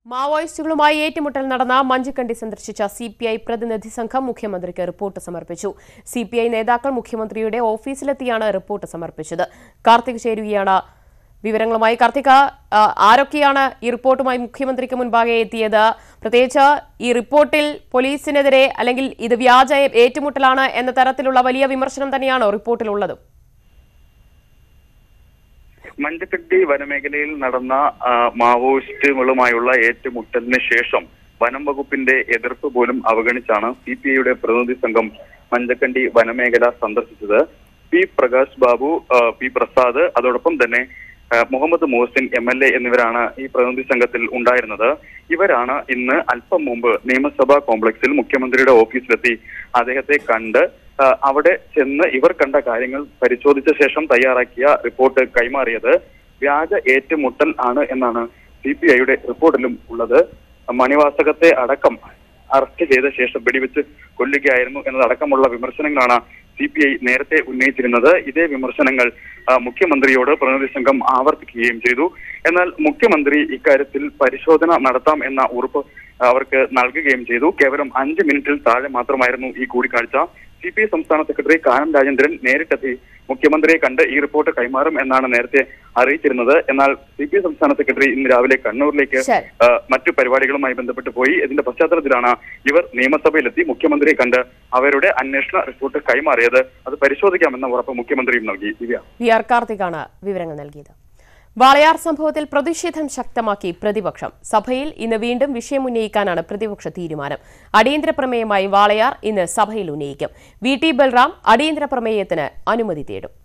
മാവോയിസ്റ്റുകളുമായി ഏറ്റുമുട്ടൽ നടന്ന മഞ്ചുകണ്ടി സന്ദർശിച്ച സി പി ഐ പ്രതിനിധി സംഘം മുഖ്യമന്ത്രിക്ക് റിപ്പോർട്ട് സമർപ്പിച്ചു സി പി ഐ നേതാക്കൾ മുഖ്യമന്ത്രിയുടെ ഓഫീസിലെത്തിയാണ് റിപ്പോർട്ട് സമർപ്പിച്ചത് കാർത്തിക് ചേരുകയാണ് വിവരങ്ങളുമായി കാർത്തിക ആ, ആരൊക്കെയാണ് ഈ റിപ്പോർട്ടുമായി മുഖ്യമന്ത്രിക്ക് മുൻപാകെ എത്തിയത് പ്രത്യേകിച്ച് ഈ റിപ്പോർട്ടിൽ പോലീസിനെതിരെ അല്ലെങ്കിൽ ഇത് വ്യാജ ഏറ്റുമുട്ടലാണ് എന്ന തരത്തിലുള്ള വലിയ വിമർശനം തന്നെയാണോ റിപ്പോർട്ടിലുള്ളത് മഞ്ചക്കട്ടി വനമേഖലയിൽ നടന്ന ആ, മാവോയിസ്റ്റുകളുമായുള്ള ഏറ്റുമുട്ടലിന് ശേഷം വനം വകുപ്പിന്റെ എതിർപ്പ് പോലും അവഗണിച്ചാണ് സി പി ഐയുടെ പ്രതിനിധി സംഘം മഞ്ചക്കണ്ടി വനമേഖല സന്ദർശിച്ചത് പി പ്രകാശ് ബാബു ആ, പി പ്രസാദ് അതോടൊപ്പം തന്നെ ആ, Muhammad Mohsin M L A എന്നിവരാണ് ഈ പ്രതിനിധി സംഘത്തിൽ ഉണ്ടായിരുന്നത് ഇവരാണ് ഇന്ന് അല്പം മുമ്പ് നിയമസഭാ കോംപ്ലക്സിൽ മുഖ്യമന്ത്രിയുടെ ഓഫീസിലെത്തി അദ്ദേഹത്തെ കണ്ട് ആ, അവിടെ ചെന്ന് ഇവർ കണ്ട കാര്യങ്ങൾ പരിശോധിച്ച ശേഷം തയ്യാറാക്കിയ റിപ്പോർട്ട് കൈമാറിയത് വ്യാജ ഏറ്റുമുട്ടൽ ആണ് എന്നാണ് സി പി ഐയുടെ റിപ്പോർട്ടിലും ഉള്ളത് മണിവാസകത്തെ അടക്കം അറസ്റ്റ് ചെയ്ത ശേഷം വെടിവെച്ച് കൊല്ലുകയായിരുന്നു എന്നതടക്കമുള്ള വിമർശനങ്ങളാണ് സി പി ഐ നേരത്തെ ഉന്നയിച്ചിരുന്നത് ഇതേ വിമർശനങ്ങൾ ആ, മുഖ്യമന്ത്രിയോട് പ്രതിനിധി സംഘം ആവർത്തിക്കുകയും ചെയ്തു എന്നാൽ മുഖ്യമന്ത്രി ഇക്കാര്യത്തിൽ പരിശോധന നടത്താം എന്ന ഉറപ്പ് അവർക്ക് നൽകുകയും ചെയ്തു കേവലം അഞ്ച് മിനിറ്റിൽ താഴെ മാത്രമായിരുന്നു ഈ കൂടിക്കാഴ്ച സി പി ഐ സംസ്ഥാന സെക്രട്ടറി കാനം രാജേന്ദ്രൻ നേരിട്ടെത്തി മുഖ്യമന്ത്രിയെ കണ്ട് ഈ റിപ്പോർട്ട് കൈമാറും എന്നാണ് നേരത്തെ അറിയിച്ചിരുന്നത് എന്നാൽ സി പി ഐ സംസ്ഥാന സെക്രട്ടറി ഇന്ന് രാവിലെ കണ്ണൂരിലേക്ക് ശരി. ആ, മറ്റു പരിപാടികളുമായി ബന്ധപ്പെട്ട് പോയി ഇതിന്റെ പശ്ചാത്തലത്തിലാണ് ഇവർ നിയമസഭയിലെത്തി മുഖ്യമന്ത്രിയെ കണ്ട് അവരുടെ അന്വേഷണ റിപ്പോർട്ട് കൈമാറിയത് അത് പരിശോധിക്കാമെന്ന ഉറപ്പ് മുഖ്യമന്ത്രിയും നൽകി ദിവ്യ വി ആർ കാർത്തികാണ് വിവരങ്ങൾ നൽകിയത് വാളയാർ സംഭവത്തിൽ പ്രതിഷേധം ശക്തമാക്കി പ്രതിപക്ഷം സഭയിൽ ഇന്ന് വീണ്ടും വിഷയം ഉന്നയിക്കാനാണ് പ്രതിപക്ഷ തീരുമാനം അടിയന്തര പ്രമേയമായി വാളയാർ ഇന്ന് സഭയിൽ ഉന്നയിക്കും വി ടി ബൽറാം അടിയന്തര പ്രമേയത്തിന് അനുമതി തേടും